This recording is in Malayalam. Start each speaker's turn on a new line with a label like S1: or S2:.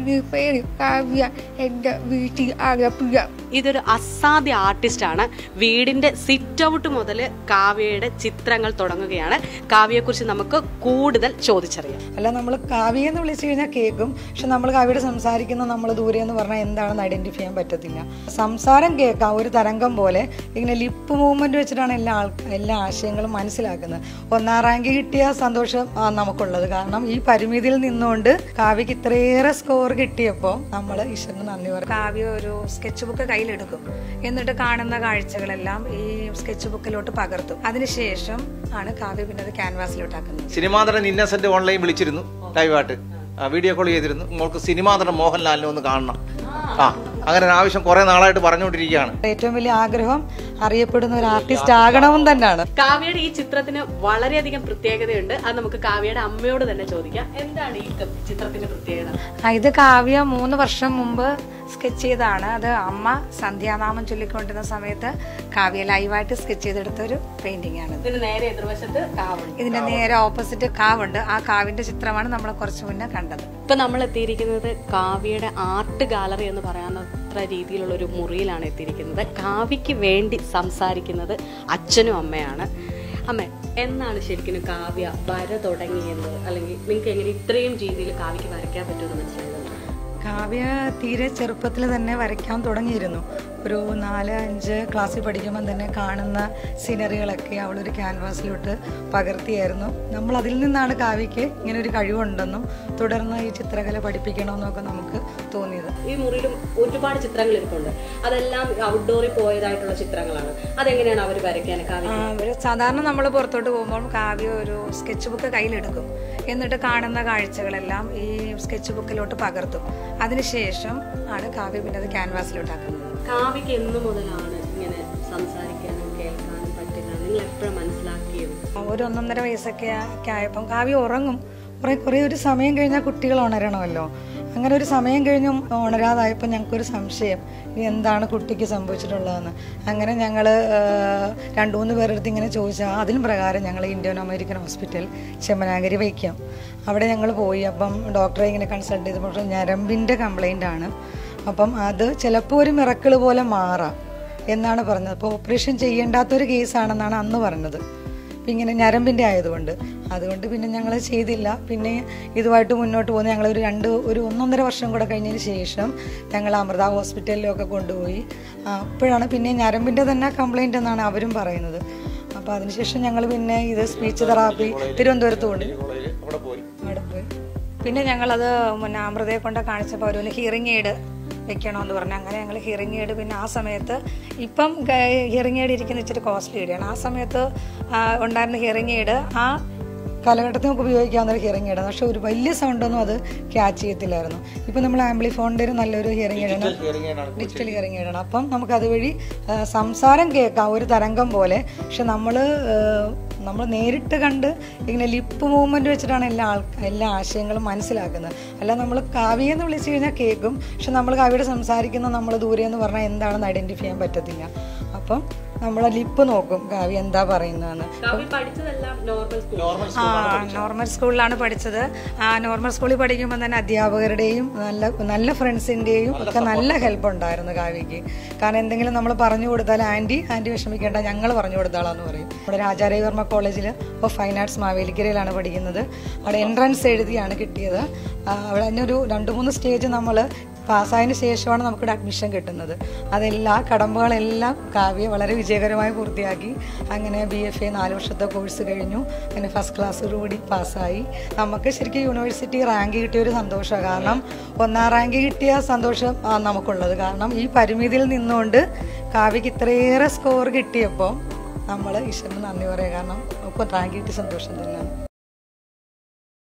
S1: എൻ്റെ പേര് കാവ്യ എൻ്റെ വീട്ടിൽ ആലപ്പുഴ
S2: ഇതൊരു അസാധ്യ ആർട്ടിസ്റ്റാണ് വീടിന്റെ സിറ്റ് ഔട്ട് മുതൽ കാവ്യയുടെ ചിത്രങ്ങൾ തുടങ്ങുകയാണ് കാവ്യയെക്കുറിച്ച് നമുക്ക് കൂടുതൽ ചോദിച്ചറിയാം
S3: അല്ല നമ്മൾ കാവ്യ എന്ന് വിളിച്ചു കഴിഞ്ഞാൽ കേൾക്കും പക്ഷെ നമ്മൾ കാവ്യയുടെ സംസാരിക്കുന്ന നമ്മൾ ദൂരെ എന്ന് പറഞ്ഞാൽ എന്താണെന്ന് ഐഡന്റിഫൈ ചെയ്യാൻ പറ്റത്തില്ല സംസാരം കേൾക്കാം ഒരു തരംഗം പോലെ ഇങ്ങനെ ലിപ്പ് മൂവ്മെന്റ് വെച്ചിട്ടാണ് എല്ലാ ആൾ എല്ലാ ആശയങ്ങളും മനസ്സിലാക്കുന്നത് ഒന്നാം റാങ്ക് കിട്ടിയ സന്തോഷം ആ, നമുക്കുള്ളത് കാരണം ഈ പരിമിതിയിൽ നിന്നുകൊണ്ട് കാവ്യക്ക് ഇത്രയേറെ സ്കോർ കിട്ടിയപ്പോൾ നമ്മൾ ഈശ്വരന് നന്ദി പറയും കാവ്യ ഒരു സ്കെച്ച് ബുക്ക് കയ്യിലെടുക്കും എന്നിട്ട് കാണുന്ന കാഴ്ചകളെല്ലാം ഈ സ്കെച്ച് ബുക്കിലോട്ട് പകർത്തും അതിനുശേഷം ആണ് കാവ്യ പിന്നെ അത് ക്യാൻവാസിലോട്ടാക്കുന്നത്
S4: സിനിമാ നടൻ ഇന്നസെന്റ് ഓൺലൈൻ വിളിച്ചിരുന്നു ലൈവായിട്ട് ആ, വീഡിയോ കോൾ ചെയ്തിരുന്നു മോൾക്ക് സിനിമാ നടൻ മോഹൻലാലിനെ ഒന്ന് കാണണം ആ അങ്ങനെ ഒരു ആവശ്യം കുറെ നാളായിട്ട് പറഞ്ഞുകൊണ്ടിരിക്കുകയാണ്
S3: ഏറ്റവും വലിയ ആഗ്രഹം അറിയപ്പെടുന്ന ഒരു ആർട്ടിസ്റ്റ് ആകണമെന്ന് തന്നെയാണ്
S2: കാവ്യയുടെ ഈ ചിത്രത്തിന് വളരെയധികം പ്രത്യേകതയുണ്ട് അത് നമുക്ക് കാവ്യയുടെ അമ്മയോട് തന്നെ ചോദിക്കാം എന്താണ് ഈ ക- ചിത്രത്തിന്റെ പ്രത്യേകത
S3: ആ, ഇത് കാവ്യ മൂന്ന് വർഷം മുമ്പ് സ്കെച്ച് ചെയ്തതാണ് അത് അമ്മ സന്ധ്യാനാമം ചൊല്ലിക്കൊണ്ടിരുന്ന സമയത്ത് കാവ്യ ലൈവായിട്ട് സ്കെച്ച് ചെയ്തെടുത്ത ഒരു പെയിന്റിംഗ് ആണ്
S2: ഇതിന് നേരെ എതിർവശത്ത് കാവുണ്ട്
S3: ഇതിന്റെ നേരെ ഓപ്പോസിറ്റ് കാവുണ്ട് ആ കാവിന്റെ ചിത്രമാണ് നമ്മൾ കുറച്ച് മുന്നേ കണ്ടത്
S2: ഇപ്പൊ നമ്മൾ എത്തിയിരിക്കുന്നത് കാവ്യയുടെ ആർട്ട് ഗാലറി എന്ന് പറയാവുന്നത്ര രീതിയിലുള്ള ഒരു മുറിയിലാണ് എത്തിയിരിക്കുന്നത് കാവ്യക്ക് വേണ്ടി സംസാരിക്കുന്നത് അച്ഛനും അമ്മയാണ് അമ്മ എന്നാണ് ശരിക്കും കാവ്യ വര തുടങ്ങിയത് അല്ലെങ്കിൽ നിങ്ങൾക്ക് എങ്ങനെ ഇത്രയും രീതിയിൽ കാവ്യക്ക് വരയ്ക്കാൻ പറ്റുമെന്ന് മനസ്സിലായത്
S3: കാവ്യ തീരെ ചെറുപ്പത്തിൽ തന്നെ വരയ്ക്കാൻ തുടങ്ങിയിരുന്നു ഒരു നാല് അഞ്ച് ക്ലാസ്സിൽ പഠിക്കുമ്പോൾ തന്നെ കാണുന്ന സീനറികളൊക്കെ അവളൊരു ക്യാൻവാസിലോട്ട് പകർത്തിയായിരുന്നു നമ്മൾ അതിൽ നിന്നാണ് കാവ്യക്ക് ഇങ്ങനെ ഒരു കഴിവുണ്ടെന്നും തുടർന്ന് ഈ ചിത്രകല പഠിപ്പിക്കണമെന്നൊക്കെ നമുക്ക് തോന്നിയത്
S2: ഈ മുറിയിലും ഒരുപാട് ചിത്രങ്ങൾ ഇരിപ്പുണ്ട് അതെല്ലാം ഔട്ട്ഡോറിൽ പോയതായിട്ടുള്ള ചിത്രങ്ങളാണ് അതെങ്ങനെയാണ് അവർ വരയ്ക്കാൻ കാവ്യ
S3: ആ, ഒരു സാധാരണ നമ്മൾ പുറത്തോട്ട് പോകുമ്പോൾ കാവ്യ ഒരു സ്കെച്ച് ബുക്ക് കയ്യിലെടുക്കും എന്നിട്ട് കാണുന്ന കാഴ്ചകളെല്ലാം ഈ സ്കെച്ച് ബുക്കിലോട്ട് പകർത്തും അതിനുശേഷം ആണ് കാവ്യ പിന്നെ അത് ക്യാൻവാസിലോട്ടാക്കുന്നത്
S2: കാവ്യക്ക് എന്നു മുതലാണ് ഇങ്ങനെ സംസാരിക്കാനും കേൾക്കാനും പറ്റുക നിങ്ങൾ എപ്പോഴും മനസ്സിലാക്കിയത്
S3: ഒരു ഒന്നൊന്നര വയസ്സൊക്കെ ഒക്കെ ആയപ്പം കാവ്യ ഉറങ്ങും കുറേ കുറേ ഒരു സമയം കഴിഞ്ഞാൽ കുട്ടികൾ ഉണരണമല്ലോ അങ്ങനെ ഒരു സമയം കഴിഞ്ഞും ഉണരാതായപ്പോൾ ഞങ്ങൾക്കൊരു സംശയം ഇനി എന്താണ് കുട്ടിക്ക് സംഭവിച്ചിട്ടുള്ളതെന്ന് അങ്ങനെ ഞങ്ങൾ രണ്ട് മൂന്ന് പേരെടുത്ത് ഇങ്ങനെ ചോദിച്ചാൽ അതിലും പ്രകാരം ഞങ്ങൾ ഇന്ത്യൻ അമേരിക്കൻ ഹോസ്പിറ്റൽ ചെമ്മനാഗരി വയ്ക്കാം അവിടെ ഞങ്ങൾ പോയി അപ്പം ഡോക്ടറെ ഇങ്ങനെ കൺസൾട്ട് ചെയ്തപ്പോൾ ഞരമ്പിൻ്റെ കംപ്ലൈൻ്റ് ആണ് അപ്പം അത് ചിലപ്പോൾ ഒരു മിറക്കിൾ പോലെ മാറാം എന്നാണ് പറഞ്ഞത് അപ്പോൾ ഓപ്പറേഷൻ ചെയ്യേണ്ടാത്തൊരു കേസാണെന്നാണ് അന്ന് പറഞ്ഞത് അപ്പം ഇങ്ങനെ ഞരമ്പിൻ്റെ ആയതുകൊണ്ട് അതുകൊണ്ട് പിന്നെ ഞങ്ങൾ ചെയ്തില്ല പിന്നെ ഇതുമായിട്ട് മുന്നോട്ട് പോകുന്ന ഞങ്ങൾ ഒരു രണ്ട് ഒരു ഒന്നൊന്നര വർഷം കൂടെ കഴിഞ്ഞതിന് ശേഷം ഞങ്ങൾ അമൃത ഹോസ്പിറ്റലിലൊക്കെ കൊണ്ടുപോയി ആ, അപ്പോഴാണ് പിന്നെ ഞരമ്പിൻ്റെ തന്നെ കംപ്ലൈൻ്റ് എന്നാണ് അവരും പറയുന്നത് അപ്പോൾ അതിനുശേഷം ഞങ്ങൾ പിന്നെ ഇത് സ്പീച്ച് തെറാപ്പി തിരുവനന്തപുരത്ത് കൊണ്ട്
S4: അവിടെ പോയി
S3: അവിടെ പോയി പിന്നെ ഞങ്ങളത് മുന്നേ അമൃതയെ കൊണ്ട് കാണിച്ചപ്പോൾ ഒരു ഹിയറിംഗ് എയ്ഡ് വെക്കണമെന്ന് പറഞ്ഞു അങ്ങനെ ഞങ്ങൾ ഹിയറിംഗ് എയ്ഡ് പിന്നെ ആ സമയത്ത് ഇപ്പം ഹിയറിംഗ് എയ്ഡ് ഇരിക്കുന്ന ഇച്ചിരി കോസ്റ്റ്ലി എയ്ഡാണ് ആ സമയത്ത് ആ, ഉണ്ടായിരുന്ന ഹിയറിംഗ് എയ്ഡ് ആ കാലഘട്ടത്തിൽ നമുക്ക് ഉപയോഗിക്കാവുന്ന ഒരു ഹിയറിംഗ് എയ്ഡാണ് പക്ഷെ ഒരു വലിയ സൗണ്ടൊന്നും അത് ക്യാച്ച് ചെയ്യത്തില്ലായിരുന്നു ഇപ്പം നമ്മൾ ആംബ്ലിഫോണിൻ്റെ ഒരു നല്ലൊരു ഹിയറിംഗ് എയ്ഡാണ് ഡിജിറ്റൽ ഹിയറിംഗ് എയ്ഡാണ് അപ്പം നമുക്ക് അതുവഴി ആ, സംസാരം കേൾക്കാം ഒരു തരംഗം പോലെ പക്ഷെ നമ്മൾ നമ്മൾ നേരിട്ട് കണ്ട് ഇങ്ങനെ ലിപ്പ് മൂവ്മെന്റ് വെച്ചിട്ടാണ് എല്ലാ ആൾ എല്ലാ ആശയങ്ങളും മനസ്സിലാക്കുന്നത് അല്ല നമ്മൾ കാവ്യ എന്ന് വിളിച്ചു കഴിഞ്ഞാൽ കേൾക്കും പക്ഷെ നമ്മൾ കാവ്യയുടെ സംസാരിക്കുന്ന നമ്മൾ ദൂരെ എന്ന് പറഞ്ഞാൽ എന്താണെന്ന് ഐഡന്റിഫൈ ചെയ്യാൻ പറ്റത്തില്ല അപ്പം നമ്മൾ ലിപ്പ് നോക്കും കാവ്യ എന്താ പറയുന്നതെന്ന്
S2: കാവ്യ പഠിച്ചതെല്ലാം നോർമൽ സ്കൂൾ
S3: ആ നോർമൽ സ്കൂളിലാണ് പഠിച്ചത് ആ നോർമൽ സ്കൂളിൽ പഠിക്കുമ്പോൾ തന്നെ അധ്യാപകരുടെയും നല്ല നല്ല ഫ്രണ്ട്സിൻ്റെയും ഒക്കെ നല്ല ഹെൽപ്പ് ഉണ്ടായിരുന്നു കാവ്യക്ക് കാരണം എന്തെങ്കിലും നമ്മൾ പറഞ്ഞു കൊടുത്താൽ ആൻറ്റി ആൻറ്റി വിഷമിക്കേണ്ട ഞങ്ങൾ പറഞ്ഞു കൊടുത്താളാന്ന് പറയും ഇവിടെ രാജാരവിവർമ്മ കോളേജിൽ ഓഫ് ഫൈൻ ആർട്സ് മാവേലിക്കരയിലാണ് പഠിക്കുന്നത് അവിടെ എൻട്രൻസ് എഴുതിയാണ് കിട്ടിയത് ആ, അവിടെ തന്നെ ഒരു രണ്ട് മൂന്ന് സ്റ്റേജ് നമ്മൾ പാസ്സായതിനു ശേഷമാണ് നമുക്കിവിടെ അഡ്മിഷൻ കിട്ടുന്നത് അതെല്ലാ കടമ്പകളെല്ലാം കാവ്യ വളരെ വിജയകരമായി പൂർത്തിയാക്കി അങ്ങനെ ബി എഫ് എ നാല് വർഷത്തെ കോഴ്സ് കഴിഞ്ഞു അങ്ങനെ ഫസ്റ്റ് ക്ലാസ്സോടുകൂടി പാസ്സായി നമുക്ക് ശരിക്കും യൂണിവേഴ്സിറ്റി റാങ്ക് കിട്ടിയ ഒരു സന്തോഷമാണ് കാരണം ഒന്നാം റാങ്ക് കിട്ടിയ സന്തോഷം ആ, നമുക്കുള്ളത് കാരണം ഈ പരിമിതിയിൽ നിന്നുകൊണ്ട് കാവ്യക്ക് ഇത്രയേറെ സ്കോർ കിട്ടിയപ്പോൾ നമ്മൾ ഈശ്വരന് നന്ദി പറയുക കാരണം ഒപ്പം റാങ്ക് കിട്ടിയ സന്തോഷം തന്നെയാണ്